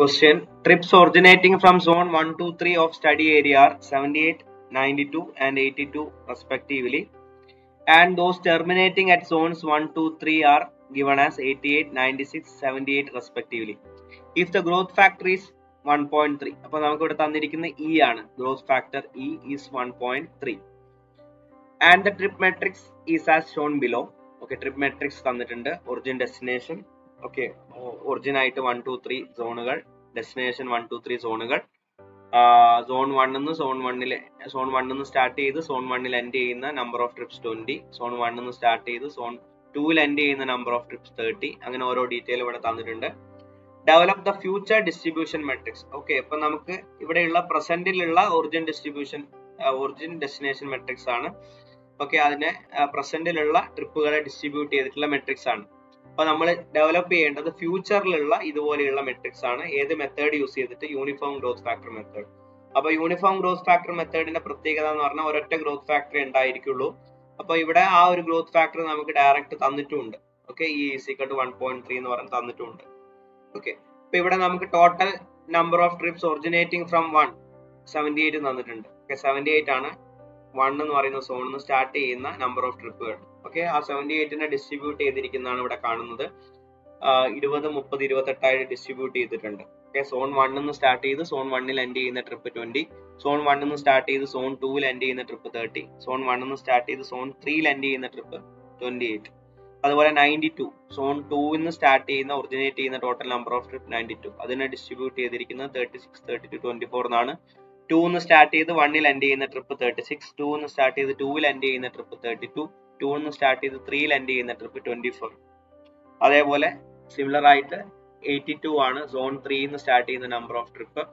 Question Trips originating from zone 1 to 3 of study area are 78, 92, and 82 respectively, and those terminating at zones 1, 2, 3 are given as 88, 96, 78 respectively. If the growth factor is 1.3 അപ്പോൾ നമുക്ക് ഇവിടെ തന്നിരിക്കുന്ന E ആണ് growth factor E is one point three and the trip matrix is as shown below okay trip matrix തന്നിട്ടുണ്ട് origin destination okay origin ആയിട്ട് one two three സോണുകൾ destination one two three സോണുകൾ zone വണ്ണിൽ നിന്ന് zone വണ്ണിൽ zone വണ്ണിൽ നിന്ന് start ചെയ്ത് സോൺ വണ്ണിൽ എൻഡ് ചെയ്യുന്ന number of trips twenty zone വണ്ണിൽ നിന്ന് സ്റ്റാർട്ട് ചെയ്ത് സോൺ ടൂവിൽ എൻഡ് ചെയ്യുന്ന നമ്പർ ഓഫ് ട്രിപ്സ് തേർട്ടി അങ്ങനെ ഓരോ ഡീറ്റെയിൽ ഇവിടെ തന്നിട്ടുണ്ട് develop the future distribution matrix okay ഇപ്പൊ നമുക്ക് ഇവിടെയുള്ള പ്രസന്റിലുള്ള origin distribution origin destination matrix ആണ് ഓക്കെ അതിനെ പ്രസന്റിലുള്ള ട്രിപ്പുകളെ ഡിസ്ട്രിബ്യൂട്ട് ചെയ്തിട്ടുള്ള മെട്രിക്സ് ആണ് അപ്പൊ നമ്മൾ ഡെവലപ്പ് ചെയ്യേണ്ടത് ഫ്യൂച്ചറിലുള്ള ഇതുപോലെയുള്ള മെട്രിക്സ് ആണ് ഏത് മെത്തേഡ് യൂസ് ചെയ്തിട്ട് യൂണിഫോം ഗ്രോത്ത് ഫാക്ടർ മെത്തേഡ് അപ്പൊ യൂണിഫോം ഗ്രോത്ത് ഫാക്ടർ മെത്തേഡിന്റെ പ്രത്യേകത എന്ന് പറഞ്ഞാൽ ഒരൊറ്റ ഗ്രോത്ത് ഫാക്ടർ ഉണ്ടായിരിക്കുള്ളൂ അപ്പൊ ഇവിടെ ആ ഒരു ഗ്രോത്ത് ഫാക്ടർ നമുക്ക് ഡയറക്റ്റ് തന്നിട്ടുമുണ്ട് okay E equal to one point three എന്ന് പറഞ്ഞ് തന്നിട്ടുമുണ്ട് ഓക്കെ അപ്പൊ ഇവിടെ നമുക്ക് total number of trips originating from one seventy eight തന്നിട്ടുണ്ട് ഓക്കെ സെവന്റി എയ്റ്റ് ആണ് വൺ എന്ന് പറയുന്ന സോണിൽ നിന്ന് സ്റ്റാർട്ട് ചെയ്യുന്ന നമ്പർ ഓഫ് ട്രിപ്പുകൾ ഓക്കെ ആ സെവന്റി എയ്റ്റിനെ ഡിസ്ട്രിബ്യൂട്ട് ചെയ്തിരിക്കുന്നതാണ് ഇവിടെ കാണുന്നത് ഇരുപത് മുപ്പത് ഇരുപത്തെട്ടായിട്ട് ഡിസ്ട്രിബ്യൂട്ട് ചെയ്തിട്ടുണ്ട് ഓക്കെ സോൺ വണ്ണിൽ നിന്ന് സ്റ്റാർട്ട് ചെയ്ത് സോൺ വണ്ണിൽ എൻഡ് ചെയ്യുന്ന ട്രിപ്പ് ട്വന്റി സോൺ വണ്ണിൽ നിന്ന് സ്റ്റാർട്ട് ചെയ്ത് സോൺ ടൂവിൽ എൻഡ് ചെയ്യുന്ന ട്രിപ്പ് തേർട്ടി സോൺ വണ്ണിൽ നിന്ന് സ്റ്റാർട്ട് ചെയ്ത് സോൺ ത്രീയിൽ എൻഡ് ചെയ്യുന്ന ട്രിപ്പ് ട്വന്റി എയ്റ്റ് അതുപോലെ നയൻറ്റി ടു സോൺ ടൂവിൽ നിന്ന് സ്റ്റാർട്ട് ചെയ്യുന്ന ഒറിജിനേറ്റ് ചെയ്യുന്ന total number of trip ninety two അതിനെ ഡിസ്ട്രിബ്യൂട്ട് ചെയ്തിരിക്കുന്നത് thirty six thirty two twenty four എന്നാണ് ടൂ എന്ന് സ്റ്റാർട്ട് ചെയ്ത് വണ്ണിൽ എൻഡ് ചെയ്യുന്ന ട്രിപ്പ് തേർട്ടി സിക്സ് ടൂ എന്ന് സ്റ്റാർട്ട് ചെയ്ത് ടൂവിൽ എൻഡ് ചെയ്യുന്ന ട്രിപ്പ് തേർട്ടി ടു ടൂ എന്ന് സ്റ്റാർട്ട് ചെയ്ത് ത്രീയിൽ എൻഡ് ചെയ്യുന്ന ട്രിപ്പ് ട്വന്റി ഫോർ അതേപോലെ സിമിലർ ആയിട്ട് എയ്റ്റി ടു ആണ് സോൺ ത്രീന്ന് സ്റ്റാർട്ട് ചെയ്യുന്ന നമ്പർ ഓഫ് ട്രിപ്പ്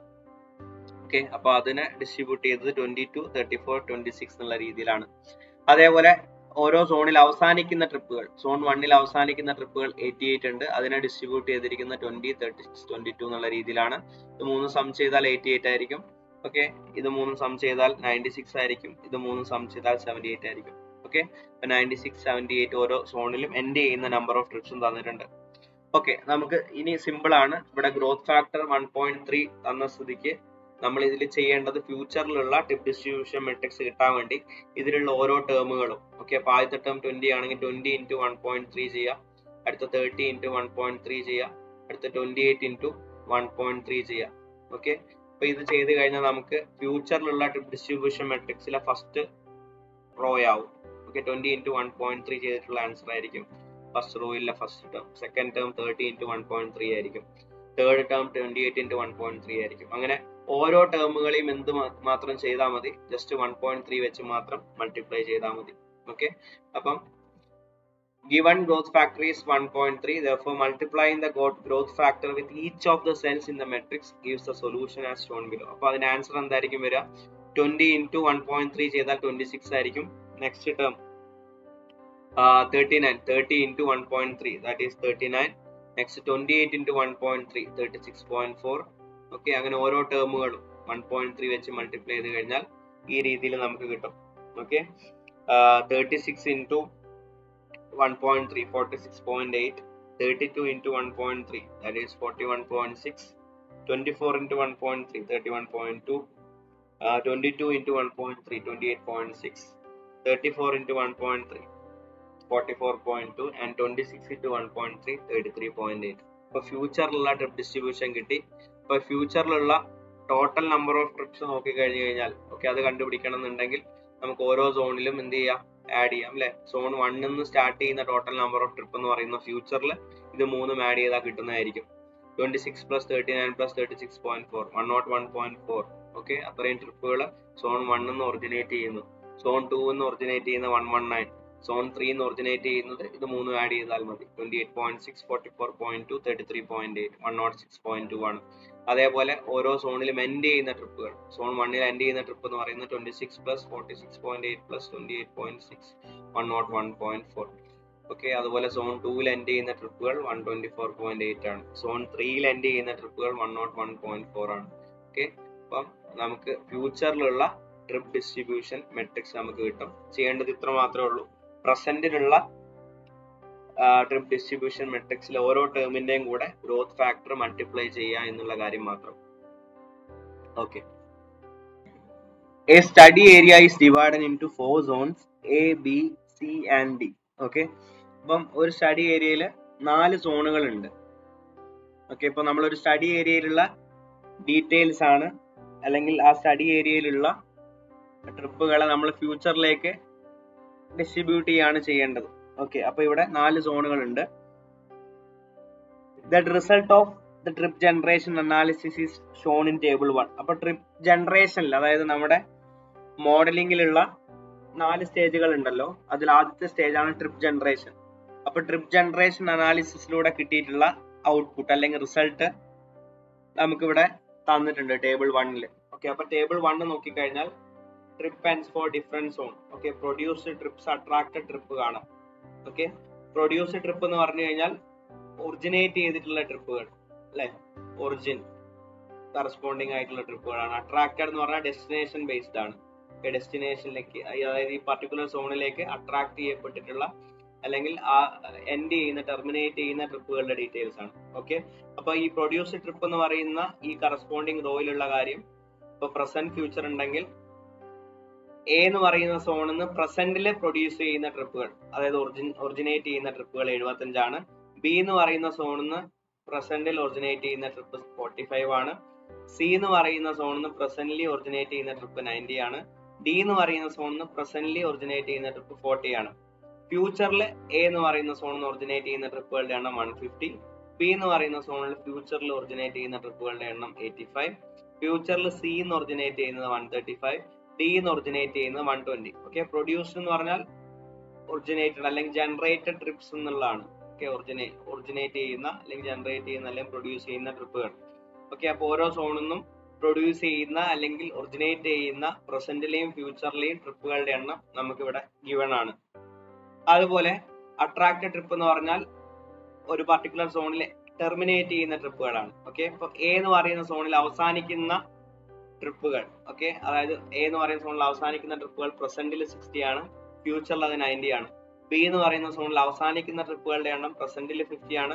ഓക്കെ അപ്പൊ അതിനെ ഡിസ്ട്രിബ്യൂട്ട് ചെയ്തത് twenty two thirty four twenty six എന്നുള്ള രീതിയിലാണ് അതേപോലെ ഓരോ സോണിൽ അവസാനിക്കുന്ന ട്രിപ്പുകൾ സോൺ വണ്ണിൽ അവസാനിക്കുന്ന ട്രിപ്പുകൾ എയ്റ്റി എയ്റ്റ് ഉണ്ട് അതിനെ ഡിസ്ട്രിബ്യൂട്ട് ചെയ്തിരിക്കുന്ന twenty thirty six twenty two എന്നുള്ള രീതിയിലാണ് ഇത് മൂന്ന് സം ചെയ്താൽ എയ്റ്റി എയ്റ്റ് ആയിരിക്കും ഓക്കെ ഇത് മൂന്നും സം ചെയ്താൽ നയൻറ്റി സിക്സ് ആയിരിക്കും ഇത് മൂന്നും സം ചെയ്താൽ സെവൻറ്റി എയ്റ്റ് ആയിരിക്കും ഓക്കെ ഇപ്പൊ നയൻറ്റി സിക്സ് സെവൻറ്റി എയ്റ്റ് ഓരോ സോണിലും എൻഡ് ചെയ്യുന്ന നമ്പർ ഓഫ് ട്രിപ്സും തന്നിട്ടുണ്ട് ഓക്കെ നമുക്ക് ഇനി സിമ്പിൾ ആണ് ഇവിടെ growth factor one point three തന്ന സ്ഥിതിക്ക് നമ്മൾ ഇതിൽ ചെയ്യേണ്ടത് ഫ്യൂച്ചറിലുള്ള ടിപ്പ് ഡിസ്ട്രിബ്യൂഷൻ മെട്രിക്സ് കിട്ടാൻ വേണ്ടി ഇതിലുള്ള ഓരോ ടേമുകളും ഓക്കെ അപ്പൊ ആദ്യത്തെ ടേം ട്വന്റി ആണെങ്കിൽ twenty into one point three ചെയ്യാം അടുത്ത thirty into one point three ചെയ്യാം അടുത്ത twenty eight into one point three ചെയ്യാം ഓക്കെ അപ്പൊ ഇത് ചെയ്ത് കഴിഞ്ഞാൽ നമുക്ക് ഫ്യൂച്ചറിലുള്ള ടിപ്പ് ഡിസ്ട്രിബ്യൂഷൻ മെട്രിക്സിലെ ഫസ്റ്റ് റോ ആവും okay twenty into one point three ചെയ്തിട്ടുള്ള ആൻസർ ആയിരിക്കും ഫസ്റ്റ് റോയിലെ first term second term thirty into one point three ആയിരിക്കും third term twenty eight into one point three ആയിരിക്കും അങ്ങനെ ഓരോ ടേമുകളെയും എന്ത് മാത്രം ചെയ്താൽ മതി ജസ്റ്റ് വൺ പോയിന്റ് ത്രീ വെച്ച് മാത്രം മൾട്ടിപ്ലൈ ചെയ്താൽ മതി ഓക്കെ അപ്പം given growth factor is 1.3 therefore multiplying the growth factor with each of the cells in the matrix gives the solution as shown below അപ്പൊ അതിന്റെ ആൻസർ എന്തായിരിക്കും വരിക twenty into one point three ചെയ്താൽ twenty six ആയിരിക്കും next term thirty nine thirty into one point three that is thirty nine next twenty eight into one point three thirty six point four okay അങ്ങനെ ഓരോ ടേമുകളും one point three വെച്ച് multiply ചെയ്ത് കഴിഞ്ഞാൽ ഈ രീതിയിൽ നമുക്ക് കിട്ടും okay thirty six into one point three forty six point eight thirty two into one point three that is forty one point six twenty four into one point three thirty one point two twenty two into one point three twenty eight point six thirty four into one point three forty four point two and twenty six into one point three thirty three point eight ഇപ്പൊ ഫ്യൂച്ചറിലുള്ള trip distribution കിട്ടി ഇപ്പൊ ഫ്യൂച്ചറിലുള്ള total number of trips നോക്കി കഴിഞ്ഞു കഴിഞ്ഞാൽ okay അത് കണ്ടുപിടിക്കണം എന്നുണ്ടെങ്കിൽ നമുക്ക് ഓരോ സോണിലും എന്ത് ചെയ്യാം ആഡ് ചെയ്യാം അല്ലെ സോൺ വണ്ണിൽ നിന്ന് സ്റ്റാർട്ട് ചെയ്യുന്ന ടോട്ടൽ നമ്പർ ഓഫ് ട്രിപ്പ് എന്ന് പറയുന്ന ഫ്യൂച്ചറിൽ ഇത് മൂന്നും ആഡ് ചെയ്താൽ കിട്ടുന്നതായിരിക്കും twenty six plus thirty nine plus thirty six point four one not one point four okay അത്രയും ട്രിപ്പുകൾ സോൺ വണ്ണിൽ നിന്ന് ഒറിജിനേറ്റ് ചെയ്യുന്നു സോൺ ടു നിന്ന് ഒറിജിനേറ്റ് ചെയ്യുന്ന one one nine zone three എന്ന് ഒറിജിനേറ്റ് ചെയ്യുന്നത് ഇത് മൂന്നും ആഡ് ചെയ്താൽ മതി twenty eight point six forty four point two thirty three point eight one not six point two ആണ് അതേപോലെ ഓരോ സോണിലും എൻഡ് ചെയ്യുന്ന ട്രിപ്പുകൾ സോൺ വണ്ണിൽ എൻഡ് ചെയ്യുന്ന ട്രിപ്പ് എന്ന് പറയുന്നത് twenty six plus forty six point eight plus twenty eight point six one not one point four okay അതുപോലെ സോൺ ടൂവിൽ എൻഡ് ചെയ്യുന്ന ട്രിപ്പുകൾ one twenty four point eight ആണ് സോൺ ത്രീയിൽ എൻഡ് ചെയ്യുന്ന ട്രിപ്പുകൾ one not one point four ആണ് okay അപ്പം നമുക്ക് ഫ്യൂച്ചറിലുള്ള ട്രിപ്പ് ഡിസ്ട്രിബ്യൂഷൻ മെട്രിക്സ് നമുക്ക് കിട്ടും ചെയ്യേണ്ടത് ഇത്ര മാത്രമേ ഉള്ളൂ പ്രസന്റിലുള്ള ട്രിപ്പ് ഡിസ്ട്രിബ്യൂഷൻ മെട്രിക്സിൽ ഓരോ ടേമിന്റെയും കൂടെ ഗ്രോത്ത് ഫാക്ടർ മൾട്ടിപ്ലൈ ചെയ്യുക എന്നുള്ള കാര്യം മാത്രം okay a study area is divided into four zones A B C and D okay അപ്പം ഒരു സ്റ്റഡി ഏരിയയിൽ നാല് സോണുകൾ ഉണ്ട് ഓക്കെ ഇപ്പൊ നമ്മളൊരു സ്റ്റഡി ഏരിയയിലുള്ള ഡീറ്റെയിൽസ് ആണ് അല്ലെങ്കിൽ ആ സ്റ്റഡി ഏരിയയിലുള്ള ട്രിപ്പുകളെ നമ്മൾ ഫ്യൂച്ചറിലേക്ക് ഡിസ്ട്രിബ്യൂട്ട് ചെയ്യാണ് ചെയ്യേണ്ടത് ഓക്കെ അപ്പൊ ഇവിടെ നാല് സോണുകൾ ഉണ്ട് the result of the trip generation analysis is shown in table one അപ്പൊ ട്രിപ്പ് ജനറേഷനിൽ അതായത് നമ്മുടെ മോഡലിംഗിലുള്ള നാല് സ്റ്റേജുകൾ ഉണ്ടല്ലോ അതിൽ ആദ്യത്തെ സ്റ്റേജ് ആണ് ട്രിപ്പ് ജനറേഷൻ അപ്പൊ ട്രിപ്പ് ജനറേഷൻ അനാലിസിസിലൂടെ കിട്ടിയിട്ടുള്ള ഔട്ട്പുട്ട് അല്ലെങ്കിൽ റിസൾട്ട് നമുക്കിവിടെ തന്നിട്ടുണ്ട് ടേബിൾ വണ്ണിൽ ഓക്കെ അപ്പൊ ടേബിൾ വണ്ണ് നോക്കിക്കഴിഞ്ഞാൽ trip and four different zone okay produced trips attracted trip കാണാം ഓക്കെ പ്രൊഡ്യൂസ്ഡ് ട്രിപ്പ് എന്ന് പറഞ്ഞു കഴിഞ്ഞാൽ ഒറിജിനേറ്റ് ചെയ്തിട്ടുള്ള ട്രിപ്പുകൾ അല്ലെ ഒറിജിൻ കറസ്പോണ്ടിങ് ആയിട്ടുള്ള ട്രിപ്പുകളാണ് അട്രാക്റ്റഡ് എന്ന് പറഞ്ഞാൽ ഡെസ്റ്റിനേഷൻ ബേസ്ഡ് ആണ് ഡെസ്റ്റിനേഷനിലേക്ക് അതായത് ഈ പർട്ടിക്കുലർ സോണിലേക്ക് അട്രാക്ട് ചെയ്യപ്പെട്ടിട്ടുള്ള അല്ലെങ്കിൽ ആ എൻഡ് ചെയ്യുന്ന ടെർമിനേറ്റ് ചെയ്യുന്ന ട്രിപ്പുകളുടെ ഡീറ്റെയിൽസ് ആണ് ഓക്കെ അപ്പൊ ഈ പ്രൊഡ്യൂസ് ട്രിപ്പ് എന്ന് പറയുന്ന ഈ കറസ്പോണ്ടിങ് റോയിലുള്ള കാര്യം ഇപ്പൊ പ്രസന്റ് ഫ്യൂച്ചർ ഉണ്ടെങ്കിൽ എ എന്ന് പറയുന്ന സോണിൽ നിന്ന് പ്രസന്റിൽ പ്രൊഡ്യൂസ് ചെയ്യുന്ന ട്രിപ്പുകൾ അതായത് ഒറിജിനേറ്റ് ചെയ്യുന്ന ട്രിപ്പുകൾ എഴുപത്തഞ്ചാണ് ബി എന്ന് പറയുന്ന സോണിൽ നിന്ന് പ്രസന്റിൽ ഒറിജിനേറ്റ് ചെയ്യുന്ന ട്രിപ്പ് ഫോർട്ടി ഫൈവ് ആണ് സി എന്ന് പറയുന്ന സോണിൽ നിന്ന് പ്രസന്റ്ലി ഒറിജിനേറ്റ് ചെയ്യുന്ന ട്രിപ്പ് നയൻറ്റി ആണ് ഡി എന്ന് പറയുന്ന സോണിൽ നിന്ന് പ്രസന്റ്ലി ഒറിജിനേറ്റ് ചെയ്യുന്ന ട്രിപ്പ് ഫോർട്ടി ആണ് ഫ്യൂച്ചറിൽ എ എന്ന് പറയുന്ന സോണിൽ നിന്ന് ഒറിജിനേറ്റ് ചെയ്യുന്ന ട്രിപ്പുകളുടെ എണ്ണം വൺ ഫിഫ്റ്റി ബി എന്ന് പറയുന്ന സോണിൽ ഫ്യൂച്ചറിൽ ഒറിജിനേറ്റ് ചെയ്യുന്ന ട്രിപ്പുകളുടെ എണ്ണം എയ്റ്റി ഫൈവ് ഫ്യൂച്ചറിൽ സി എന്ന് ഒറിജിനേറ്റ് ചെയ്യുന്നത് വൺ തേർട്ടി ഫൈവ് ഡി എന്ന് ഒറിജിനേറ്റ് ചെയ്യുന്നത് വൺ ട്വന്റി ഓക്കെ പ്രൊഡ്യൂസ്ഡ് എന്ന് പറഞ്ഞാൽ ഒറിജിനേറ്റഡ് അല്ലെങ്കിൽ ജനറേറ്റഡ് ട്രിപ്സ് എന്നുള്ളതാണ് ഓക്കെ ഒറിജിനേറ്റ് ഒറിജിനേറ്റ് ചെയ്യുന്ന അല്ലെങ്കിൽ ജനറേറ്റ് ചെയ്യുന്ന അല്ലെങ്കിൽ പ്രൊഡ്യൂസ് ചെയ്യുന്ന ട്രിപ്പുകൾ ഓക്കെ അപ്പോൾ ഓരോ സോണിൽ നിന്നും പ്രൊഡ്യൂസ് ചെയ്യുന്ന അല്ലെങ്കിൽ ഒറിജിനേറ്റ് ചെയ്യുന്ന പ്രസന്റിലെയും ഫ്യൂച്ചറിലെയും ട്രിപ്പുകളുടെ എണ്ണം നമുക്കിവിടെ ഗിവൺ ആണ് അതുപോലെ അട്രാക്റ്റഡ് ട്രിപ്പ് എന്ന് പറഞ്ഞാൽ ഒരു പർട്ടിക്കുലർ സോണിൽ ടെർമിനേറ്റ് ചെയ്യുന്ന ട്രിപ്പുകളാണ് ഓക്കെ ഇപ്പൊ എ എന്ന് പറയുന്ന സോണിൽ അവസാനിക്കുന്ന ട്രിപ്പുകൾ ഓക്കെ അതായത് എ എന്ന് പറയുന്ന സോണിൽ അവസാനിക്കുന്ന ട്രിപ്പുകൾ പ്രസന്റിൽ സിക്സ്റ്റി ആണ് ഫ്യൂച്ചറിൽ അത് നയൻറ്റി ആണ് ബി എന്ന് പറയുന്ന സോണിൽ അവസാനിക്കുന്ന ട്രിപ്പുകളുടെ എണ്ണം പ്രസന്റിൽ ഫിഫ്റ്റി ആണ്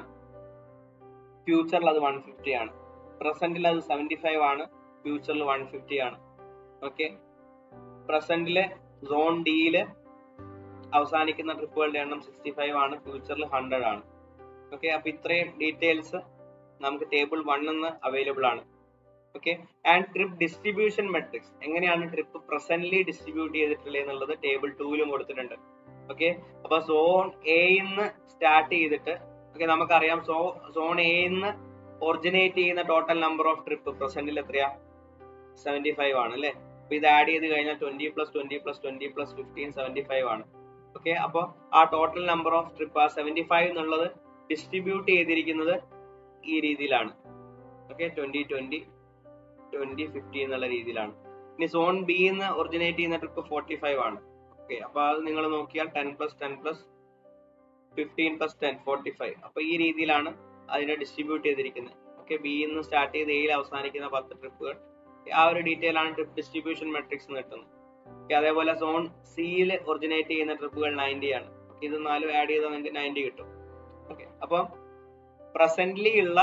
ഫ്യൂച്ചറിൽ അത് വൺ ഫിഫ്റ്റി ആണ് പ്രസന്റിൽ അത് സെവന്റി ഫൈവ് ആണ് ഫ്യൂച്ചറിൽ വൺ ഫിഫ്റ്റി ആണ് ഓക്കെ പ്രസന്റിലെ സോൺ ഡിയില് അവസാനിക്കുന്ന ട്രിപ്പുകളുടെ എണ്ണം സിക്സ്റ്റി ഫൈവ് ആണ് ഫ്യൂച്ചറിൽ ഹൺഡ്രഡ് ആണ് ഓക്കെ അപ്പൊ ഇത്രയും ഡീറ്റെയിൽസ് നമുക്ക് ടേബിൾ വണ്ണിന്ന് അവൈലബിൾ ആണ് okay and trip distribution matrix എങ്ങനെയാണ് ട്രിപ്പ് പ്രസന്റ്ലി ഡിസ്ട്രിബ്യൂട്ട് ചെയ്തിട്ടുള്ളത് എന്നുള്ളത് ടേബിൾ ടൂവിലും കൊടുത്തിട്ടുണ്ട് ഓക്കെ അപ്പൊ സോൺ എന്ന് സ്റ്റാർട്ട് ചെയ്തിട്ട് ഓക്കെ നമുക്കറിയാം സോ സോൺ എന്ന് ഒറിജിനേറ്റ് ചെയ്യുന്ന ടോട്ടൽ നമ്പർ ഓഫ് ട്രിപ്പ് പ്രസന്റിൽ എത്രയാ സെവന്റി ഫൈവ് ആണ് അല്ലെ അപ്പൊ ഇത് ആഡ് ചെയ്ത് കഴിഞ്ഞാൽ twenty plus twenty plus twenty plus fifteen seventy five ആണ് ഓക്കെ അപ്പൊ ആ ടോട്ടൽ നമ്പർ ഓഫ് ട്രിപ്പ് ആ സെവന്റി ഫൈവ് എന്നുള്ളത് ഡിസ്ട്രിബ്യൂട്ട് ചെയ്തിരിക്കുന്നത് ഈ രീതിയിലാണ് okay twenty twenty twenty fifty എന്നുള്ള രീതിയിലാണ് ഇനി സോൺ ബി എന്ന് ഒറിജിനേറ്റ് ചെയ്യുന്ന ട്രിപ്പ് ഫോർട്ടി ഫൈവ് ആണ് ഓക്കെ അപ്പൊ അത് നിങ്ങൾ നോക്കിയാൽ ten plus ten plus fifteen plus ten forty five അപ്പൊ ഈ രീതിയിലാണ് അതിനെ ഡിസ്ട്രിബ്യൂട്ട് ചെയ്തിരിക്കുന്നത് ഓക്കെ ബി എന്ന് സ്റ്റാർട്ട് ചെയ്ത് എയിൽ അവസാനിക്കുന്ന പത്ത് ട്രിപ്പുകൾ ആ ഒരു ഡീറ്റെയിൽ ആണ് ട്രിപ്പ് ഡിസ്ട്രിബ്യൂഷൻ മെട്രിക്സ് കിട്ടുന്നത് ഓക്കെ അതേപോലെ സോൺ സിയിൽ ഒറിജിനേറ്റ് ചെയ്യുന്ന ട്രിപ്പുകൾ നയൻറ്റി ആണ് ഓക്കെ ഇത് നാലും ആഡ് ചെയ്താൽ നിങ്ങൾക്ക് നയൻറ്റി കിട്ടും ഓക്കെ അപ്പം പ്രസന്റ്ലി ഉള്ള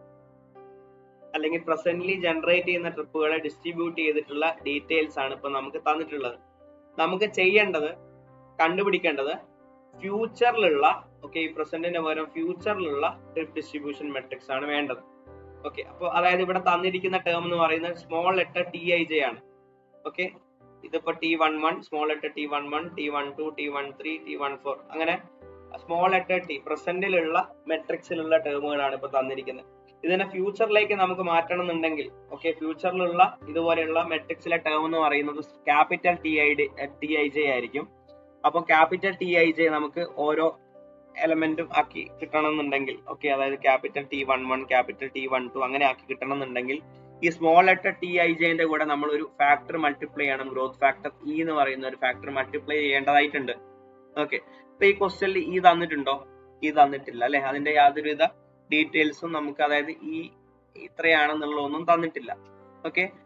അല്ലെങ്കിൽ പ്രസന്റ്ലി ജനറേറ്റ് ചെയ്യുന്ന ട്രിപ്പുകളെ ഡിസ്ട്രിബ്യൂട്ട് ചെയ്തിട്ടുള്ള ഡീറ്റെയിൽസ് ആണ് ഇപ്പൊ നമുക്ക് തന്നിട്ടുള്ളത് നമുക്ക് ചെയ്യേണ്ടത് കണ്ടുപിടിക്കേണ്ടത് ഫ്യൂച്ചറിലുള്ള ഓക്കെ ഈ പ്രസന്റിന് പകരം ഫ്യൂച്ചറിലുള്ള ട്രിപ്പ് ഡിസ്ട്രിബ്യൂഷൻ മെട്രിക്സ് ആണ് വേണ്ടത് ഓക്കെ അപ്പോൾ അതായത് ഇവിടെ തന്നിരിക്കുന്ന ടേം എന്ന് പറയുന്നത് small letter T I J ആണ് ഓക്കെ ഇതിപ്പോ T one one small letter T one one T one two T one three T one four അങ്ങനെ സ്മോൾ ലെറ്റർ ടി പ്രസന്റിലുള്ള മെട്രിക്സിലുള്ള ടേമുകളാണ് ഇപ്പൊ തന്നിരിക്കുന്നത് ഇതിനെ ഫ്യൂച്ചറിലേക്ക് നമുക്ക് മാറ്റണം എന്നുണ്ടെങ്കിൽ ഓക്കെ ഫ്യൂച്ചറിലുള്ള ഇതുപോലെയുള്ള മെട്രിക്സിലെ ടേം എന്ന് പറയുന്നത് capital T I D T I J ആയിരിക്കും അപ്പൊ ക്യാപിറ്റൽ ടി ഐ ജെ നമുക്ക് ഓരോ എലമെന്റും ആക്കി കിട്ടണം എന്നുണ്ടെങ്കിൽ ഓക്കെ അതായത് capital T one one capital T one two അങ്ങനെ ആക്കി കിട്ടണം എന്നുണ്ടെങ്കിൽ ഈ സ്മോൾ ലെറ്റർ ടി ഐ ജെന്റെ കൂടെ നമ്മൾ ഒരു ഫാക്ടർ മൾട്ടിപ്ലൈ ചെയ്യണം ഗ്രോത്ത് ഫാക്ടർ ഇ എന്ന് പറയുന്ന ഒരു ഫാക്ടർ മൾട്ടിപ്ലൈ ചെയ്യേണ്ടതായിട്ടുണ്ട് ഓക്കെ ഇപ്പൊ ഈ ക്വസ്റ്റ്യനിൽ ഈ തന്നിട്ടുണ്ടോ ഈ തന്നിട്ടില്ല അല്ലെ അതിന്റെ യാതൊരുവിധ ഡീറ്റെയിൽസും നമുക്ക് അതായത് ഈ ഇത്രയാണെന്നുള്ളതൊന്നും തന്നിട്ടില്ല okay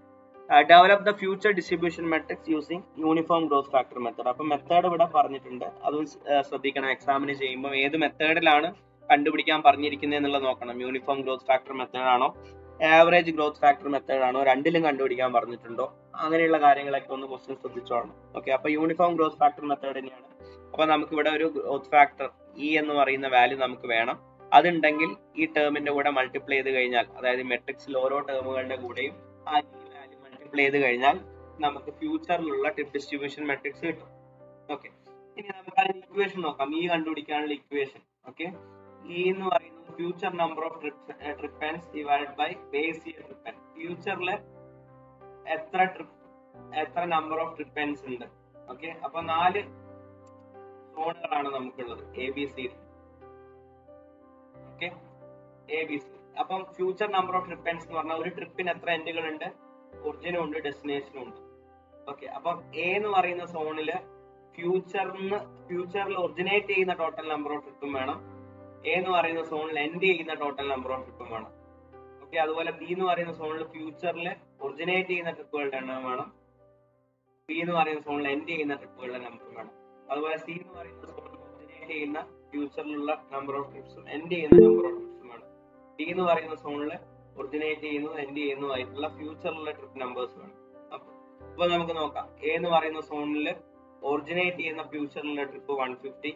develop the future distribution matrix using uniform growth factor method അപ്പൊ മെത്തേഡ് ഇവിടെ പറഞ്ഞിട്ടുണ്ട് അതും സ്- ശ്രദ്ധിക്കണം എക്സാമിന് ചെയ്യുമ്പോൾ ഏത് മെത്തേഡിലാണ് കണ്ടുപിടിക്കാൻ പറഞ്ഞിരിക്കുന്നത് എന്നുള്ളത് നോക്കണം യൂണിഫോം ഗ്രോത്ത് ഫാക്ടർ മെത്തേഡ് ആണോ ആവറേജ് ഗ്രോത്ത് ഫാക്ടർ മെത്തേഡ് ആണോ രണ്ടിലും കണ്ടുപിടിക്കാൻ പറഞ്ഞിട്ടുണ്ടോ അങ്ങനെയുള്ള കാര്യങ്ങളൊക്കെ ഒന്ന് ക്വസ്റ്റ്യൻ ശ്രദ്ധിച്ചോളണം ഓക്കെ അപ്പൊ യൂണിഫോം ഗ്രോത്ത് ഫാക്ടർ മെത്തേഡ് തന്നെയാണ് അപ്പൊ നമുക്ക് ഇവിടെ ഒരു ഗ്രോത്ത് ഫാക്ടർ ഇ എന്ന് പറയുന്ന വാല്യൂ നമുക്ക് വേണം അതുണ്ടെങ്കിൽ ഈ ടേമിന്റെ കൂടെ മൾട്ടിപ്ലൈ ചെയ്ത് കഴിഞ്ഞാൽ അതായത് മെട്രിക്സിൽ ഓരോ ടേമുകളുടെ കൂടെയും ആ ഈ വാല്യൂ മൾട്ടിപ്ലൈ ചെയ്ത് കഴിഞ്ഞാൽ നമുക്ക് ഫ്യൂച്ചറിലുള്ള ടിപ്പ് ഡിസ്ട്രിബ്യൂഷൻ മെട്രിക്സ് കിട്ടും ഓക്കെ ഇനി നമുക്ക് അതിന് ഇക്വേഷൻ നോക്കാം ഈ കണ്ടുപിടിക്കാനുള്ള ഇക്വേഷൻ ഓക്കെ ഇ എന്ന് പറയുന്നത് future number of trip ends divide by base year trip end ഫ്യൂച്ചറിൽ എത്ര ട്രിപ്പ് എത്ര നമ്പർ ഓഫ് ട്രിപ്പൻസ് ഉണ്ട് ഓക്കെ അപ്പൊ നാല് സോണുകളാണ് നമുക്കുള്ളത് A B C D okay A B C അപ്പം ഫ്യൂച്ചർ നമ്പർ ഓഫ് ട്രിപ്പൻസ് എന്ന് പറഞ്ഞാൽ ഒരു ട്രിപ്പിന് എത്ര എൻഡുകൾ ഉണ്ട് ഒറിജിനും ഉണ്ട് ഡെസ്റ്റിനേഷനും ഉണ്ട് ഓക്കെ അപ്പം എ എന്ന് പറയുന്ന സോണില് ഫ്യൂച്ചറിന് ഫ്യൂച്ചറിൽ ഒറിജിനേറ്റ് ചെയ്യുന്ന ടോട്ടൽ നമ്പർ ഓഫ് ട്രിപ്പും വേണം എ എന്ന് പറയുന്ന സോണിൽ എൻഡ് ചെയ്യുന്ന ടോട്ടൽ നമ്പർ ഓഫ് ട്രിപ്പും വേണം ഓക്കെ അതുപോലെ ബി എന്ന് പറയുന്ന സോണിൽ ഫ്യൂച്ചറിൽ ഒറിജിനേറ്റ് ചെയ്യുന്ന ട്രിപ്പുകളുടെ എണ്ണം വേണം ബി എന്ന് പറയുന്ന സോണിൽ എൻഡ് ചെയ്യുന്ന ട്രിപ്പുകളുടെ നമ്പർ വേണം അതുപോലെ സി എന്ന് പറയുന്ന സോണിൽ ഒറിജിനേറ്റ് ചെയ്യുന്ന ഫ്യൂച്ചറിലുള്ള നമ്പർ ഓഫ് ട്രിപ്സും എൻഡ് ചെയ്യുന്ന നമ്പർ ഓഫ് ട്രിപ്സും വേണം ഡി എന്ന് പറയുന്ന സോണിൽ ഒറിജിനേറ്റ് ചെയ്യുന്നതും എൻഡ് ചെയ്യുന്നതുമായിട്ടുള്ള ഫ്യൂച്ചറിലുള്ള ട്രിപ്പ് നമ്പേഴ്സ് വേണം അപ്പൊ അപ്പൊ നമുക്ക് നോക്കാം എ എന്ന് പറയുന്ന സോണിൽ ഒറിജിനേറ്റ് ചെയ്യുന്ന ഫ്യൂച്ചറിലുള്ള ട്രിപ്പ് വൺ ഫിഫ്റ്റി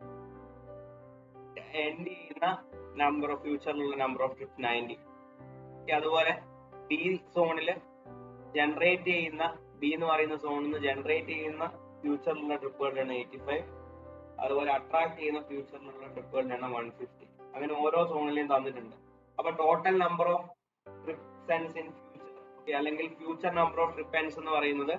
എൻഡ് ചെയ്യുന്ന നമ്പർ ഓഫ് ഫ്യൂച്ചറിലുള്ള നമ്പർ ഓഫ് ട്രിപ്പ് നയൻറ്റി അതുപോലെ ബി സോണിൽ ജനറേറ്റ് ചെയ്യുന്ന ബി എന്ന് പറയുന്ന സോണിൽ നിന്ന് ജനറേറ്റ് ചെയ്യുന്ന ഫ്യൂച്ചറിലുള്ള ട്രിപ്പുകളുടെ എണ്ണം എയ്റ്റി ഫൈവ് അതുപോലെ അട്രാക്ട് ചെയ്യുന്ന ഫ്യൂച്ചറിലുള്ള ട്രിപ്പുകളുടെ എണ്ണം വൺ ഫിഫ്റ്റി അങ്ങനെ ഓരോ സോണിലെയും തന്നിട്ടുണ്ട് അപ്പൊ total number of trip ends in future അല്ലെങ്കിൽ ഫ്യൂച്ചർ നമ്പർ ഓഫ് ട്രിപ്പൻസ് എന്ന് പറയുന്നത്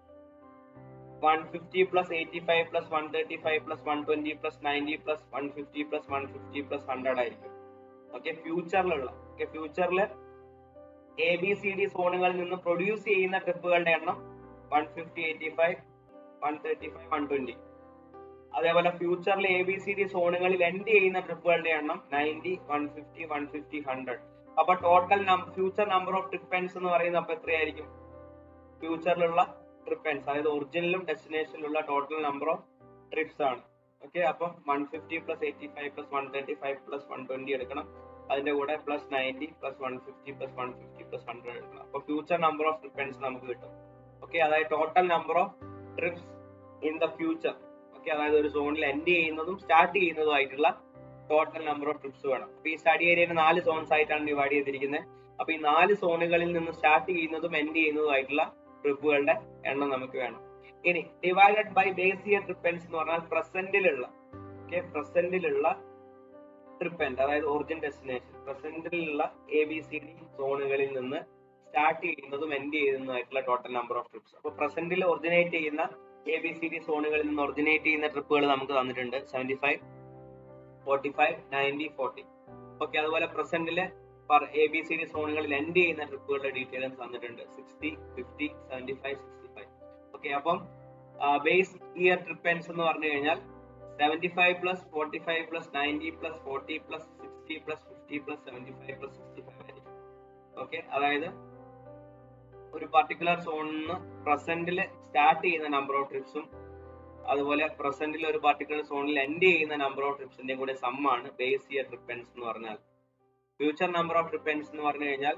one fifty plus eighty five plus one thirty five plus one twenty plus ninety plus one fifty plus one fifty plus hundred ആയിരിക്കും okay ഫ്യൂച്ചറിലുള്ള okay ഫ്യൂച്ചറിൽ A B C D സോണുകളിൽ നിന്ന് produce ചെയ്യുന്ന ട്രിപ്പുകളുടെ എണ്ണം one fifty eighty five one thirty five one twenty അതേപോലെ ഫ്യൂച്ചറിൽ എ ബി സി ഡി സോണുകളിൽ എൻഡ് ചെയ്യുന്ന ട്രിപ്പുകളുടെ എണ്ണം ninety one fifty one fifty hundred അപ്പൊ total future number of trip ends എന്ന് പറയുന്നത് അപ്പൊ എത്രയായിരിക്കും ഫ്യൂച്ചറിലുള്ള ട്രിപ്പൻസ് അതായത് ഒറിജിനലും ഡെസ്റ്റിനേഷനിലുള്ള ടോട്ടൽ നമ്പർ ഓഫ് ട്രിപ്സ് ആണ് ഓക്കെ അപ്പം one fifty plus eighty five plus one thirty five plus one twenty എടുക്കണം അതിന്റെ കൂടെ plus ninety plus one fifty plus one fifty plus hundred എടുക്കണം അപ്പൊ ഫ്യൂച്ചർ നമ്പർ ഓഫ് ട്രിപ്പൻസ് നമുക്ക് കിട്ടും ഓക്കെ അതായത് total number of trips in the future okay അതായത് ഒരു സോണിൽ എൻഡ് ചെയ്യുന്നതും സ്റ്റാർട്ട് ചെയ്യുന്നതുമായിട്ടുള്ള ടോട്ടൽ നമ്പർ ഓഫ് ട്രിപ്സ് വേണം അപ്പൊ ഈ സ്റ്റഡി ഏരിയയിൽ നാല് സോൺസ് ആയിട്ടാണ് ഡിവൈഡ് ചെയ്തിരിക്കുന്നത് അപ്പൊ ഈ നാല് സോണുകളിൽ നിന്ന് സ്റ്റാർട്ട് ചെയ്യുന്നതും എൻഡ് ചെയ്യുന്നതുമായിട്ടുള്ള ട്രിപ്പുകളുടെ എണ്ണം നമുക്ക് വേണം ഇനി divided by base year trip ends എന്ന് പറഞ്ഞാൽ പ്രസന്റിലുള്ള ഓക്കെ പ്രസന്റിലുള്ള ട്രിപ്പൻഡ് അതായത് ഒറിജിൻ ഡെസ്റ്റിനേഷൻ പ്രസന്റിലുള്ള എ ബി സി ഡി സോണുകളിൽ നിന്ന് സ്റ്റാർട്ട് ചെയ്യുന്നതും എൻഡ് ചെയ്യുന്നതുമായിട്ടുള്ള ടോട്ടൽ നമ്പർ ഓഫ് ട്രിപ്സ് അപ്പൊ പ്രസന്റിൽ ഒറിജിനേറ്റ് ചെയ്യുന്ന എ ബി സി ഡി സോണുകളിൽ നിന്ന് ഒറിജിനേറ്റ് ചെയ്യുന്ന ട്രിപ്പുകൾ നമുക്ക് തന്നിട്ടുണ്ട് seventy five forty five ninety forty okay അതുപോലെ പ്രസന്റില് എ ബി സി ഡി സോണുകളിൽ എൻഡ് ചെയ്യുന്ന ട്രിപ്പുകളുടെ ഡീറ്റെയിൽസ് തന്നിട്ടുണ്ട് sixty fifty seventy five sixty five okay അപ്പം ബേസ് ഇയർ ട്രിപ്പൻസ് എന്ന് പറഞ്ഞു കഴിഞ്ഞാൽ seventy five plus forty five plus ninety plus forty plus sixty plus fifty plus seventy five plus sixty five ആയിരിക്കും okay അതായത് ഒരു particular zone നിന്ന് പ്രസന്റിൽ start ചെയ്യുന്ന നമ്പർ ഓഫ് ട്രിപ്സും അതുപോലെ പ്രസന്റിൽ ഒരു പർട്ടിക്കുലർ സോണിൽ എൻഡ് ചെയ്യുന്ന നമ്പർ ഓഫ് ട്രിപ്സിന്റെയും കൂടെ സമ്മാണ് ബേസ് ഇയർ ട്രിപ്പൻസ് എന്ന് പറഞ്ഞാൽ ഫ്യൂച്ചർ നമ്പർ ഓഫ് ട്രിപ്പൻസ് എന്ന് പറഞ്ഞു കഴിഞ്ഞാൽ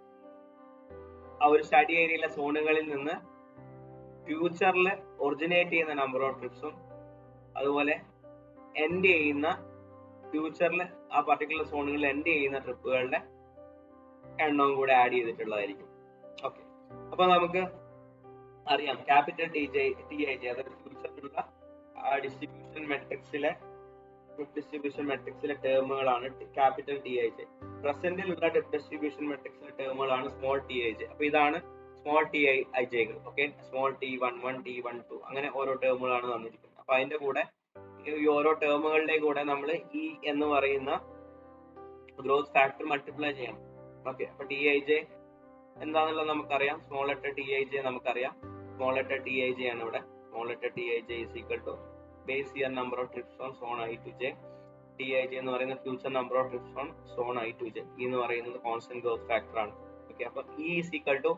ആ ഒരു സ്റ്റഡി ഏരിയയിലെ സോണുകളിൽ നിന്ന് ഫ്യൂച്ചറിൽ ഒറിജിനേറ്റ് ചെയ്യുന്ന നമ്പർ ഓഫ് ട്രിപ്സും അതുപോലെ എൻഡ് ചെയ്യുന്ന ഫ്യൂച്ചറിൽ ആ പർട്ടിക്കുലർ സോണുകളിൽ എൻഡ് ചെയ്യുന്ന ട്രിപ്പുകളുടെ എണ്ണവും കൂടെ ആഡ് ചെയ്തിട്ടുള്ളതായിരിക്കും ഓക്കെ അപ്പൊ നമുക്ക് അറിയാം capital T J T I J അതായത് ഫ്യൂച്ചറിലുള്ള ഡിസ്ട്രിബ്യൂഷൻ മെട്രിക്സിലെ ഡിസ്ട്രിബ്യൂഷൻ മെട്രിക്സിലെ ടേമുകളാണ് ക്യാപിറ്റൽ ടി ഐ ജെ പ്രസന്റിലുള്ള ഡിസ്ട്രിബ്യൂഷൻ മെട്രിക്സിലെ ടേമുകളാണ് സ്മോൾ ടി ഐ ജെ അപ്പൊ ഇതാണ് സ്മോൾ ടി ഐ ഐ ജെകൾ okay small T one one T one two അങ്ങനെ ഓരോ ടേമുകളാണ് തന്നിരിക്കുന്നത് അപ്പൊ അതിന്റെ കൂടെ ഈ ഓരോ ടേമുകളുടെ കൂടെ നമ്മൾ ഈ എന്ന് പറയുന്ന ഗ്രോത്ത് ഫാക്ടർ മൾട്ടിപ്ലൈ ചെയ്യണം ഓക്കെ അപ്പൊ ടി ഐ ജെ എന്താണെന്നുള്ളത് നമുക്കറിയാം small letter T I J നമുക്കറിയാം small letter T I J ആണ് ഇവിടെ small letter T I J is equal to base year number of trips on zone I to J T I J എന്ന് പറയുന്ന future number of trips on zone I to J എന്ന് പറയുന്നത് constant growth factor ആണ് okay അപ്പൊ E is equal to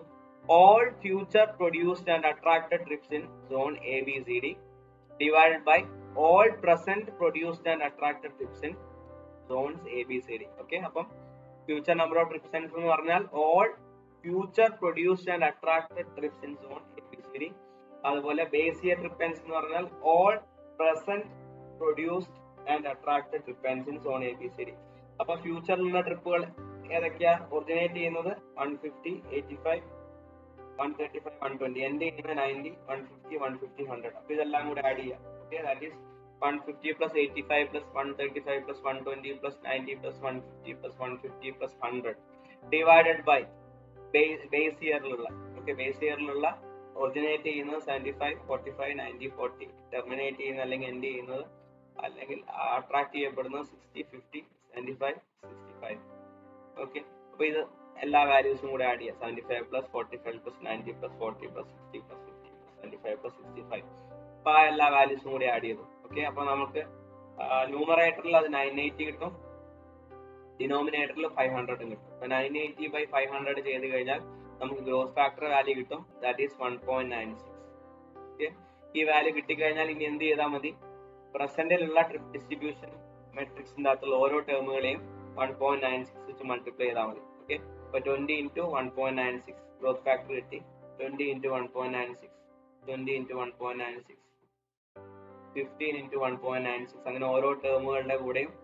all future produced and attracted trips in zone ABCD divided by all present produced and attracted trips in zones ABCD. Okay, അപ്പം future number of trips എന്ന് പറഞ്ഞാൽ all future produced and attracted trips in zone ABCD. അതുപോലെ base year tripens എന്ന് പറഞ്ഞാൽ all present produced and attracted tripens in zone ABCD. അപ്പൊ ഫ്യൂച്ചറിലുള്ള ട്രിപ്പുകൾ ഏതൊക്കെയാ originate ചെയ്യുന്നത് one fifty eighty five one thirty five one twenty എന്റെ ചെയ്യുന്നത് ninety one fifty one fifty hundred അപ്പൊ ഇതെല്ലാം കൂടെ ആഡ് ചെയ്യാം okay that is one fifty plus eighty five plus one thirty five plus one twenty plus ninety plus one fifty plus one fifty plus hundred divided by base ഇയറിലുള്ള okay base ഇയറിലുള്ള originate ചെയ്യുന്നത് seventy five forty five ninety forty terminate ചെയ്യുന്നത് അല്ലെങ്കിൽ end ചെയ്യുന്നത് അല്ലെങ്കിൽ attract ചെയ്യപ്പെടുന്നത് sixty fifty seventy five sixty five okay അപ്പൊ ഇത് എല്ലാ വാല്യൂസും കൂടെ ആഡ് ചെയ്യാം seventy five plus forty five plus ninety plus forty plus sixty plus fifty plus seventy five plus sixty five അപ്പൊ ആ എല്ലാ വാല്യൂസും കൂടി ആഡ് ചെയ്തു ഓക്കെ അപ്പൊ നമുക്ക് ന്യൂമറേറ്ററിൽ അത് നയൻ എയ്റ്റി കിട്ടും ഡിനോമിനേറ്ററിൽ ഫൈവ് ഹൺഡ്രഡ് കിട്ടും അപ്പൊ nine eighty by five hundred ചെയ്ത് കഴിഞ്ഞാൽ നമുക്ക് ഗ്രോസ് ഫാക്ടർ വാല്യൂ കിട്ടും that is one point nine six okay ഈ വാല്യൂ കിട്ടിക്കഴിഞ്ഞാൽ ഇനി എന്ത് ചെയ്താൽ മതി പ്രസന്റിലുള്ള ട്രിപ്പ് ഡിസ്ട്രിബ്യൂഷൻ മെട്രിക്സിന്റെ അകത്തുള്ള ഓരോ ടേമുകളെയും വൺ പോയിന്റ് നയൻ സിക്സ് വെച്ച് മൾട്ടിപ്ലൈ ചെയ്താൽ മതി ഓക്കെ അപ്പൊ twenty into one point nine six growth factor കിട്ടി twenty into one point nine six twenty into one point nine six fifteen into one point nine six അങ്ങനെ ഓരോ ടേമുകളുടെ കൂടെയും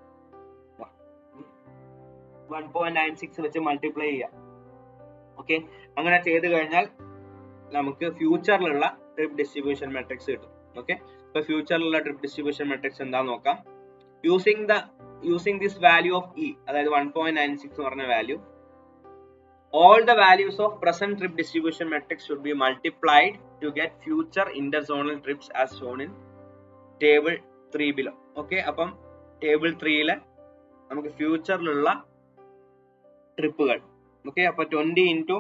one point nine six വെച്ച് multiply ചെയ്യാം okay അങ്ങനെ ചെയ്ത് കഴിഞ്ഞാൽ നമുക്ക് ഫ്യൂച്ചറിലുള്ള ട്രിപ്പ് ഡിസ്ട്രിബ്യൂഷൻ മെട്രിക്സ് കിട്ടും ഓക്കെ ഇപ്പൊ ഫ്യൂച്ചറിലുള്ള ട്രിപ്പ് ഡിസ്ട്രിബ്യൂഷൻ മെട്രിക്സ് എന്താന്ന് നോക്കാം using the using this value of E അതായത് വൺ പോയിന്റ് നയൻ സിക്സ് എന്ന് പറഞ്ഞ value all the values of present trip distribution matrix should be multiplied to get future interzonal trips as shown in table 3 below okay അപ്പം table ത്രീയില് നമുക്ക് ഫ്യൂച്ചറിലുള്ള ട്രിപ്പുകൾ okay അപ്പൊ twenty into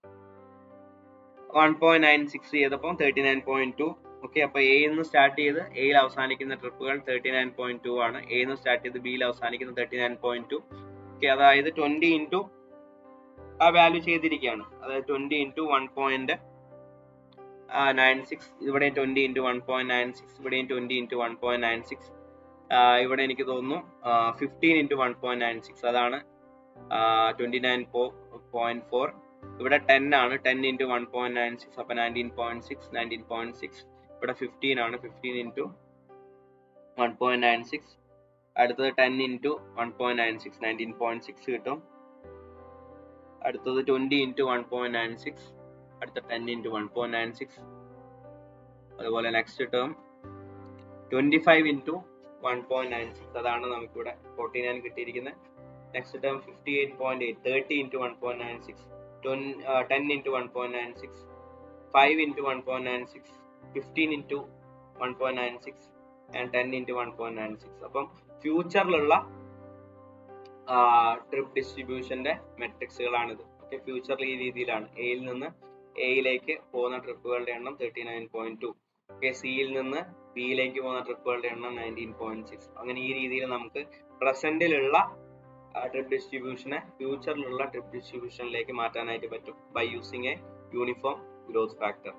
one point nine six ചെയ്തപ്പോൾ thirty nine point two okay അപ്പൊ എയിൽ നിന്ന് സ്റ്റാർട്ട് ചെയ്ത് എയിൽ അവസാനിക്കുന്ന ട്രിപ്പുകൾ തേർട്ടി നയൻ പോയിന്റ് ടു ആണ് എയിൽ നിന്ന് സ്റ്റാർട്ട് ചെയ്ത് ബിയിൽ അവസാനിക്കുന്ന thirty nine point two okay അതായത് ട്വന്റി ഇൻറ്റു ആ വാല്യൂ ചെയ്തിരിക്കുകയാണ് അതായത് twenty into one point nine six ഇവിടെ twenty into one point nine six ഇവിടെയും twenty into one point nine six ഇവിടെ എനിക്ക് തോന്നുന്നു fifteen into one point nine six അതാണ് ട്വന്റി നയൻ പോയിന്റ് ഫോർ ഇവിടെ ടെൻ ആണ് ten into one point nine six അപ്പൊ nineteen point six nineteen point six ഇവിടെ fifteen ആണ് fifteen into one point nine six അടുത്തത് ten into one point nine six nineteen point six കിട്ടും അടുത്തത് twenty into one point nine six അടുത്ത ten into one point nine six അതുപോലെ next term twenty five into one point nine six അതാണ് നമുക്കിവിടെ forty nine കിട്ടിയിരിക്കുന്നത് next term fifty eight point eight thirty into one point nine six ten into one point nine six five into one point nine six fifteen into one point nine six and ten into one point nine six അപ്പം ഫ്യൂച്ചറിലുള്ള trip ഡിസ്ട്രിബ്യൂഷന്റെ മെട്രിക്സുകളാണിത് okay ഫ്യൂച്ചറിൽ ഈ രീതിയിലാണ് എയിൽ നിന്ന് എയിലേക്ക് പോകുന്ന ട്രിപ്പുകളുടെ എണ്ണം thirty nine point two okay സിയിൽ നിന്ന് ബിയിലേക്ക് പോകുന്ന ട്രിപ്പുകളുടെ എണ്ണം നയൻറ്റീൻ പോയിന്റ് സിക്സ് അങ്ങനെ ഈ രീതിയിൽ നമുക്ക് പ്രസന്റിലുള്ള ട്രിപ്പ് ഡിസ്ട്രിബ്യൂഷനെ ഫ്യൂച്ചറിലുള്ള ട്രിപ്പ് ഡിസ്ട്രിബ്യൂഷനിലേക്ക് മാറ്റാനായിട്ട് പറ്റും by using a uniform growth factor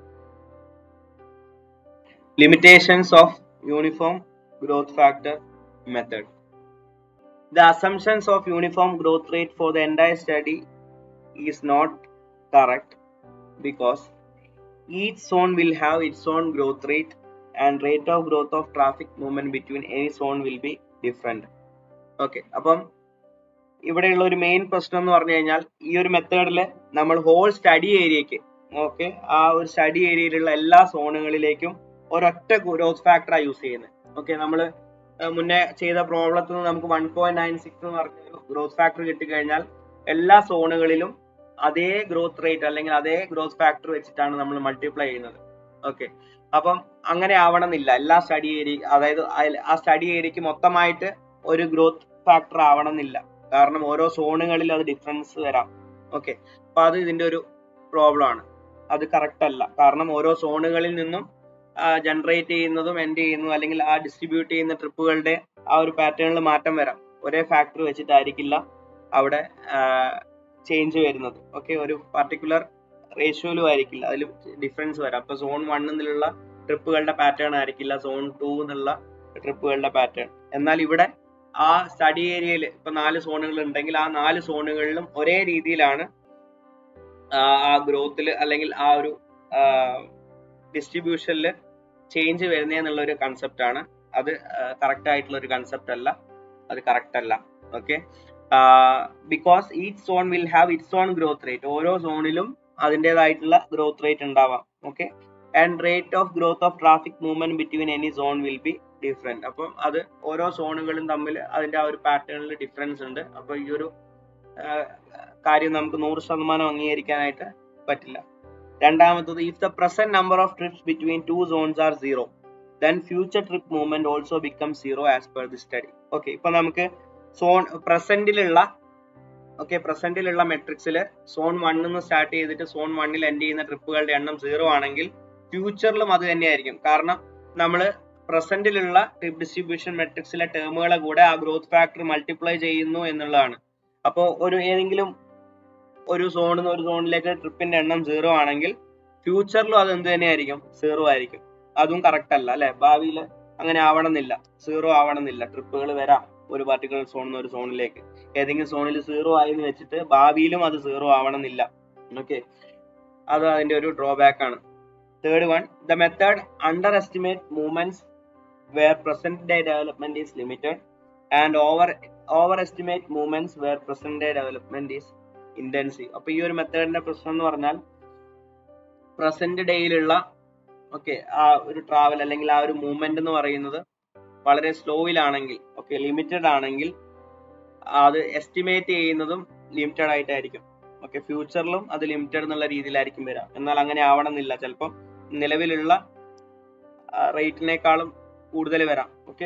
limitations of uniform growth factor method the assumptions of uniform growth rate for the entire study is not correct because each zone will have its own growth rate and rate of growth of traffic movement between any zone will be different okay അപ്പം ഇവിടെയുള്ള ഒരു main പ്രശ്നം എന്ന് പറഞ്ഞു കഴിഞ്ഞാൽ ഈ ഒരു മെത്തേഡിൽ നമ്മൾ ഹോൾ സ്റ്റഡി ഏരിയക്ക് ഓക്കെ ആ ഒരു സ്റ്റഡി ഏരിയയിലുള്ള എല്ലാ സോണുകളിലേക്കും ഒരൊറ്റ ഗ്രോത്ത് ഫാക്ടറാണ് യൂസ് ചെയ്യുന്നത് ഓക്കെ നമ്മൾ മുന്നേ ചെയ്ത പ്രോബ്ലത്തിൽ നിന്ന് നമുക്ക് വൺ പോയിന്റ് നയൻ സിക്സ് എന്ന് പറഞ്ഞ ഗ്രോത്ത് ഫാക്ടർ കിട്ടിക്കഴിഞ്ഞാൽ എല്ലാ സോണുകളിലും അതേ ഗ്രോത്ത് റേറ്റ് അല്ലെങ്കിൽ അതേ ഗ്രോത്ത് ഫാക്ടർ വെച്ചിട്ടാണ് നമ്മൾ മൾട്ടിപ്ലൈ ചെയ്യുന്നത് ഓക്കെ അപ്പം അങ്ങനെ ആവണമെന്നില്ല എല്ലാ സ്റ്റഡി ഏരിയ അതായത് ആ സ്റ്റഡി ഏരിയക്ക് മൊത്തമായിട്ട് ഒരു ഗ്രോത്ത് ഫാക്ടർ ആവണമെന്നില്ല കാരണം ഓരോ സോണുകളിൽ അത് ഡിഫറൻസ് വരാം ഓക്കെ അപ്പൊ അത് ഇതിന്റെ ഒരു പ്രോബ്ലം ആണ് അത് കറക്റ്റ് അല്ല കാരണം ഓരോ സോണുകളിൽ നിന്നും ജനറേറ്റ് ചെയ്യുന്നതും എൻഡ് ചെയ്യുന്നതും അല്ലെങ്കിൽ ആ ഡിസ്ട്രിബ്യൂട്ട് ചെയ്യുന്ന ട്രിപ്പുകളുടെ ആ ഒരു പാറ്റേണിൽ മാറ്റം വരാം ഒരേ ഫാക്ടർ വെച്ചിട്ടായിരിക്കില്ല അവിടെ ചേഞ്ച് വരുന്നത് ഓക്കെ ഒരു പർട്ടിക്കുലർ റേഷ്യോയിലും ആയിരിക്കില്ല അതിൽ ഡിഫറൻസ് വരാം അപ്പൊ സോൺ വൺ എന്നുള്ള ട്രിപ്പുകളുടെ പാറ്റേൺ ആയിരിക്കില്ല സോൺ ടു എന്നുള്ള ട്രിപ്പുകളുടെ പാറ്റേൺ എന്നാൽ ഇവിടെ ആ സ്റ്റഡി ഏരിയയിൽ ഇപ്പൊ നാല് സോണുകൾ ഉണ്ടെങ്കിൽ ആ നാല് സോണുകളിലും ഒരേ രീതിയിലാണ് ആ ഗ്രോത്തിൽ അല്ലെങ്കിൽ ആ ഒരു ഡിസ്ട്രിബ്യൂഷനിൽ ചേഞ്ച് വരുന്നതെന്നുള്ള ഒരു കൺസെപ്റ്റ് ആണ് അത് കറക്റ്റ് ആയിട്ടുള്ള ഒരു കൺസെപ്റ്റ് അല്ല അത് കറക്റ്റ് അല്ല okay because each zone will have its own growth rate ഓരോ സോണിലും അതിൻ്റെതായിട്ടുള്ള ഗ്രോത്ത് റേറ്റ് ഉണ്ടാവാം okay and rate of growth of traffic movement between any zone will be different അപ്പം അത് ഓരോ സോണുകളും തമ്മിൽ അതിന്റെ ആ ഒരു പാറ്റേണിൽ ഡിഫറൻസ് ഉണ്ട് അപ്പൊ ഈ ഒരു കാര്യം നമുക്ക് നൂറ് ശതമാനം അംഗീകരിക്കാനായിട്ട് പറ്റില്ല രണ്ടാമത്തത് if the present number of trips between two zones are zero then future trip movement also become zero as per the study okay ഇപ്പൊ നമുക്ക് സോൺ പ്രസന്റിലുള്ള ഓക്കെ പ്രസന്റിലുള്ള മെട്രിക്സിൽ സോൺ വണ്ണിൽ നിന്ന് സ്റ്റാർട്ട് ചെയ്തിട്ട് സോൺ വണ്ണിൽ എൻഡ് ചെയ്യുന്ന ട്രിപ്പുകളുടെ എണ്ണം സീറോ ആണെങ്കിൽ ഫ്യൂച്ചറിലും അത് തന്നെയായിരിക്കും കാരണം നമ്മൾ പ്രസന്റിലുള്ള ട്രിപ്പ് ഡിസ്ട്രിബ്യൂഷൻ മെട്രിക്സിലെ ടേമുകളെ കൂടെ ആ ഗ്രോത്ത് ഫാക്ടർ മൾട്ടിപ്ലൈ ചെയ്യുന്നു എന്നുള്ളതാണ് അപ്പോൾ ഒരു ഏതെങ്കിലും ഒരു സോണിൽ നിന്ന് ഒരു സോണിലേക്ക് ട്രിപ്പിന്റെ എണ്ണം സീറോ ആണെങ്കിൽ ഫ്യൂച്ചറിലും അത് എന്ത് തന്നെയായിരിക്കും സീറോ ആയിരിക്കും അതും കറക്റ്റ് അല്ല അല്ലെ ഭാവിയിൽ അങ്ങനെ ആവണമെന്നില്ല സീറോ ആവണമെന്നില്ല ട്രിപ്പുകൾ വരാം ഒരു പർട്ടിക്കുലർ സോണിൽ നിന്ന് ഒരു സോണിലേക്ക് ഏതെങ്കിലും സോണിൽ സീറോ ആയി എന്ന് വെച്ചിട്ട് ഭാവിയിലും അത് സീറോ ആവണമെന്നില്ല ഓക്കെ അത് അതിന്റെ ഒരു ഡ്രോബാക്ക് ആണ് third one the method underestimate movements where present day development is limited and over overestimate movements where present day development is intensive അപ്പൊ ഈ ഒരു മെത്തേഡിന്റെ പ്രശ്നം എന്ന് പറഞ്ഞാൽ പ്രസന്റ് ഡേയിലുള്ള ഓക്കെ ആ ഒരു ട്രാവൽ അല്ലെങ്കിൽ ആ ഒരു മൂവ്മെന്റ് എന്ന് പറയുന്നത് വളരെ സ്ലോയിലാണെങ്കിൽ ഓക്കെ ലിമിറ്റഡ് ആണെങ്കിൽ അത് എസ്റ്റിമേറ്റ് ചെയ്യുന്നതും ലിമിറ്റഡ് ആയിട്ടായിരിക്കും ഓക്കെ ഫ്യൂച്ചറിലും അത് ലിമിറ്റഡ് എന്നുള്ള രീതിയിലായിരിക്കും വരാം എന്നാൽ അങ്ങനെ ആവണമെന്നില്ല ചിലപ്പം നിലവിലുള്ള റേറ്റിനേക്കാളും കൂടുതൽ വരാം ഓക്കെ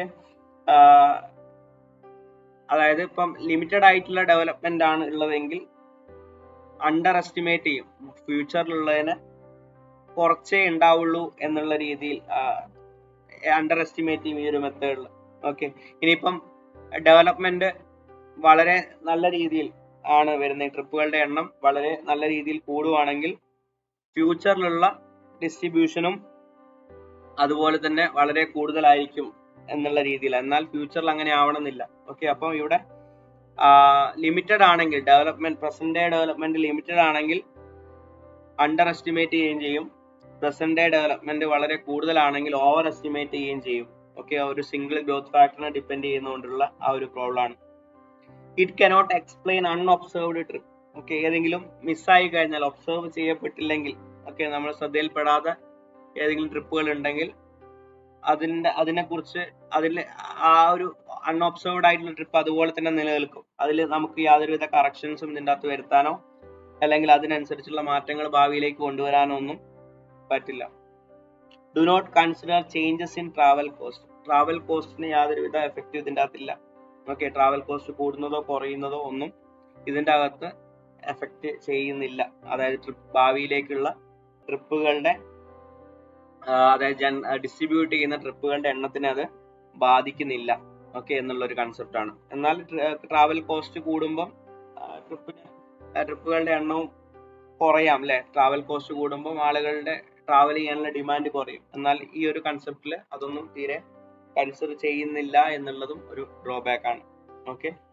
അതായത് ഇപ്പം ലിമിറ്റഡ് ആയിട്ടുള്ള ഡെവലപ്മെന്റ് ആണ് ഉള്ളതെങ്കിൽ അണ്ടർ എസ്റ്റിമേറ്റ് ചെയ്യും ഫ്യൂച്ചറിലുള്ളതിന് കുറച്ചേ ഉണ്ടാവുള്ളൂ എന്നുള്ള രീതിയിൽ അണ്ടർ എസ്റ്റിമേറ്റ് ചെയ്യും ഈ ഒരു മെത്തേഡിൽ ഓക്കെ ഇനിയിപ്പം ഡെവലപ്മെന്റ് വളരെ നല്ല രീതിയിൽ ആണ് വരുന്നത് ട്രിപ്പുകളുടെ എണ്ണം വളരെ നല്ല രീതിയിൽ കൂടുവാണെങ്കിൽ ഫ്യൂച്ചറിലുള്ള ഡിസ്ട്രിബ്യൂഷനും അതുപോലെ തന്നെ വളരെ കൂടുതലായിരിക്കും എന്നുള്ള രീതിയിൽ എന്നാൽ ഫ്യൂച്ചറിൽ അങ്ങനെ ആവണമെന്നില്ല ഓക്കെ അപ്പം ഇവിടെ ലിമിറ്റഡ് ആണെങ്കിൽ development present day development limited ആണെങ്കിൽ അണ്ടർ എസ്റ്റിമേറ്റ് ചെയ്യുകയും ചെയ്യും പ്രസന്റ് ഡേ ഡെവലപ്മെന്റ് വളരെ കൂടുതലാണെങ്കിൽ ഓവർ എസ്റ്റിമേറ്റ് ചെയ്യുകയും ചെയ്യും ഓക്കെ ഒരു സിംഗിൾ ഗ്രോത്ത് ഫാക്ടറിനെ ഡിപ്പെൻഡ് ചെയ്യുന്നതുകൊണ്ടുള്ള ആ ഒരു പ്രോബ്ലം ആണ് it cannot explain unobserved trip okay ഏതെങ്കിലും മിസ്സായി കഴിഞ്ഞാൽ ഒബ്സർവ് ചെയ്യപ്പെട്ടില്ലെങ്കിൽ ഓക്കെ നമ്മൾ ശ്രദ്ധയിൽപ്പെടാതെ ഏതെങ്കിലും ട്രിപ്പുകൾ ഉണ്ടെങ്കിൽ അതിന്റെ അതിനെക്കുറിച്ച് അതിൽ ആ ഒരു അൺഒബ്സർവ്ഡ് ആയിട്ടുള്ള ട്രിപ്പ് അതുപോലെ തന്നെ നിലനിൽക്കും അതിൽ നമുക്ക് യാതൊരുവിധ കറക്ഷൻസും ഇതിൻ്റെ അകത്ത് വരുത്താനോ അല്ലെങ്കിൽ അതിനനുസരിച്ചുള്ള മാറ്റങ്ങൾ ഭാവിയിലേക്ക് കൊണ്ടുവരാനോ ഒന്നും പറ്റില്ല do not consider changes in travel cost travel കോസ്റ്റിന് യാതൊരുവിധ എഫക്റ്റ് ഇതിൻ്റെ അകത്തില്ല ഓക്കെ ട്രാവൽ കോസ്റ്റ് കൂടുന്നതോ കുറയുന്നതോ ഒന്നും ഇതിൻ്റെ അകത്ത് എഫക്റ്റ് ചെയ്യുന്നില്ല അതായത് ട്രിപ്പ് ഭാവിയിലേക്കുള്ള ട്രിപ്പുകളുടെ അതായത് ജൻ ഡിസ്ട്രിബ്യൂട്ട് ചെയ്യുന്ന ട്രിപ്പുകളുടെ എണ്ണത്തിനെ അത് ബാധിക്കുന്നില്ല ഓക്കെ എന്നുള്ള ഒരു കൺസെപ്റ്റ് ആണ് എന്നാൽ ട്രാവൽ കോസ്റ്റ് കൂടുമ്പം ട്രിപ്പിന് ട്രിപ്പുകളുടെ എണ്ണവും കുറയാം അല്ലെ ട്രാവൽ കോസ്റ്റ് കൂടുമ്പോൾ ആളുകളുടെ ട്രാവൽ ചെയ്യാനുള്ള ഡിമാൻഡ് കുറയും എന്നാൽ ഈ ഒരു കൺസെപ്റ്റിൽ അതൊന്നും തീരെ കൺസിഡർ ചെയ്യുന്നില്ല എന്നുള്ളതും ഒരു ഡ്രോബാക്ക് ആണ് ഓക്കെ